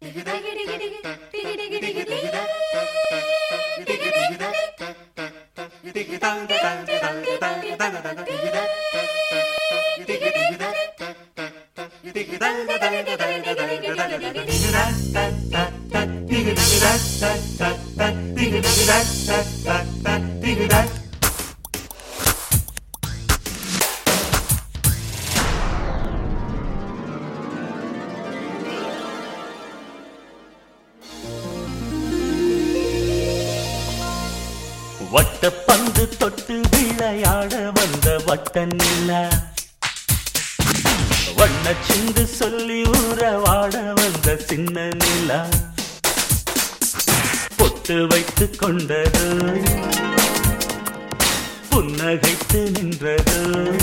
வட்ட பந்து தொட்டு விளையாட வந்த வட்ட நிலா வண்ண சிந்து சொல்லி உறவாட வந்த சின்ன நிலா பொட்டு வைத்து கொண்டது புன்னகைத்து நின்றது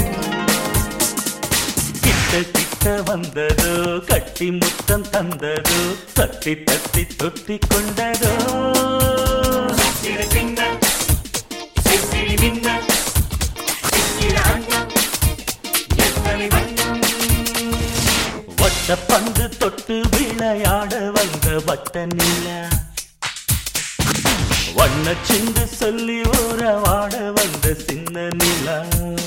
கிட்ட கிட்ட வந்ததோ கட்டி முத்தம் தந்ததோ தட்டி தட்டி தொத்தி கொண்டதோ சிறு சின்ன சிசிறி மின்ன சித்திர அன்னம் எத்தனை வண்ணம் வட்ட பந்து தொட்டு விளையாட வந்த வட்ட நிலா வண்ண சிந்து சொல்லி உறவாட வந்த சின்ன நிலா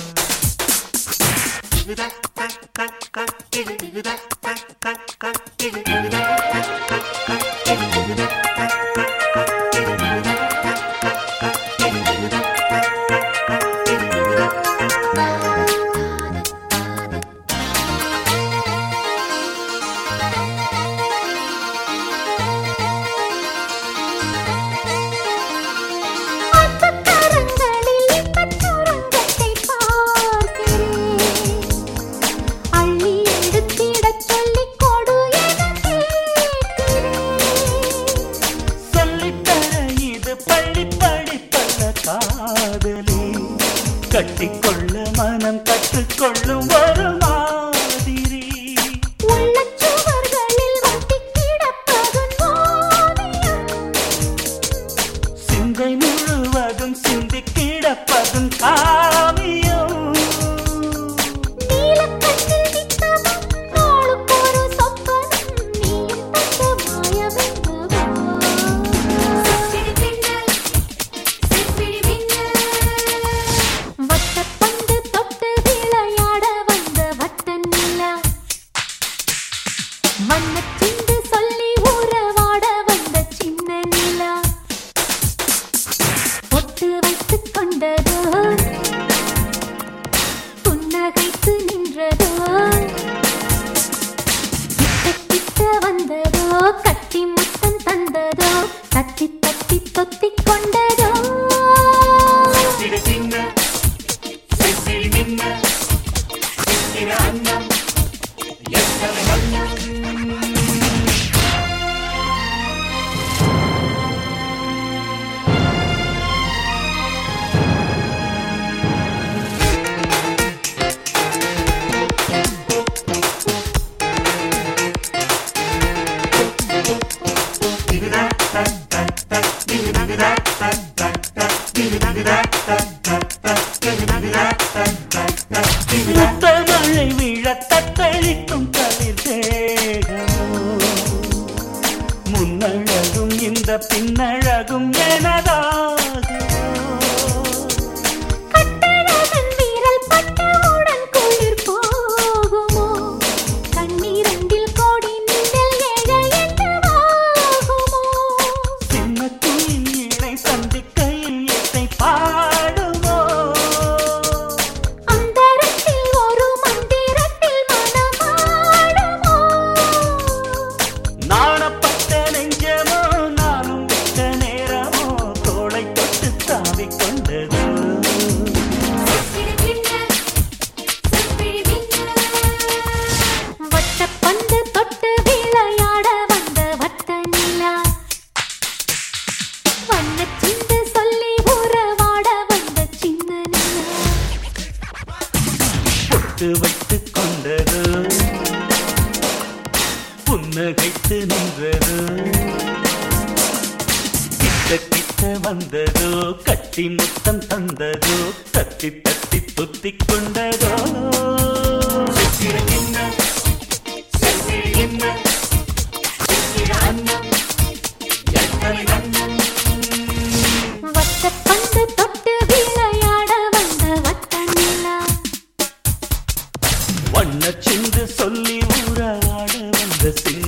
அத்தக்கரங்களில் இன்பச் சுரங்கத்தைப் பார்க்கிறேன். அள்ளி எடுத்திடச் சொல்லிக் கொடு எனக் கேட்கிறேன். சொல்லித்தர இது பள்ளி படிப்பல்ல காதலி கட்டிக்கொள்ள மனம் கற்றுக்கொள்ளும் ஒரு மாதிரி உள்ளச் சுவர்களில் ஒட்டிக் கிடப்பதும் ஓவியம். சிந்தை முழுவதும் சிந்தி கிடப்பதும் காவியம் நீலக்கண்ணில் நித்தமும் நாளுக்கொரு சொப்பனம். நீயும் தந்த மாயமென்னவோ. வட்டப்பந்து தொட்டு விளையாட வந்த வட்ட நிலா வண்ணச்சிந்து சொல்லி உறவாட வந்த சின்ன நிலா பொட்டு வைத்துக் கொண்டதோ புன்னகைத்து நின்றதோ கிட்ட கிட்ட வந்ததோ கட்டி முத்தம் தந்ததோ தத்தி தத்தி தொத்திக் கொண்டதோ சிறு சின்ன சிசிறி மின்ன சித்திர அன்னம் எத்தனை வண்ணம் முத்தமழை விழ தத்தளிக்கும் தளிர் தேகமோ முன்னழகும் இந்த பின்னழகும் எனதாகுமோ கட்டழகன் வீரல் பட்டவுடன் குளிர் போகுமோ கண்ணீரண்டில் கோடி மின்னல் எழ என்னவாகுமோ சின்ன குயில் இணை சந்திக்கையில் இசை பாடுமோ அந்தரத்தில் ஒரு மந்திரத்தில் மனமாடுமோ நாணப்பட்ட நெஞ்சமோ நானும் விட்ட நேரமோ தோளை தொட்டு தாவிக் கொண்டது வட்டப்பந்து தொட்டு விளையாட வந்த வட்ட நிலா வண்ணச்சிந்து சொல்லி உறவாட வந்த சின்ன நிலா பொட்டு வைத்துக் கொண்டது புன்னகைத்து நின்றது கிட்ட கிட்ட வந்ததோ கட்டி முத்தம் தந்ததோ தட்டி தட்டி துத்திக் கொண்டதோ சித்திர என்ன சித்திர என்ன சித்திர வண்ணம் எத்தனை வண்ணம் வட்ட பந்து தொட்டு விளையாட வந்த வட்ட நிலா வண்ண சிந்து சொல்லி ஊறவாட வந்த சிங்க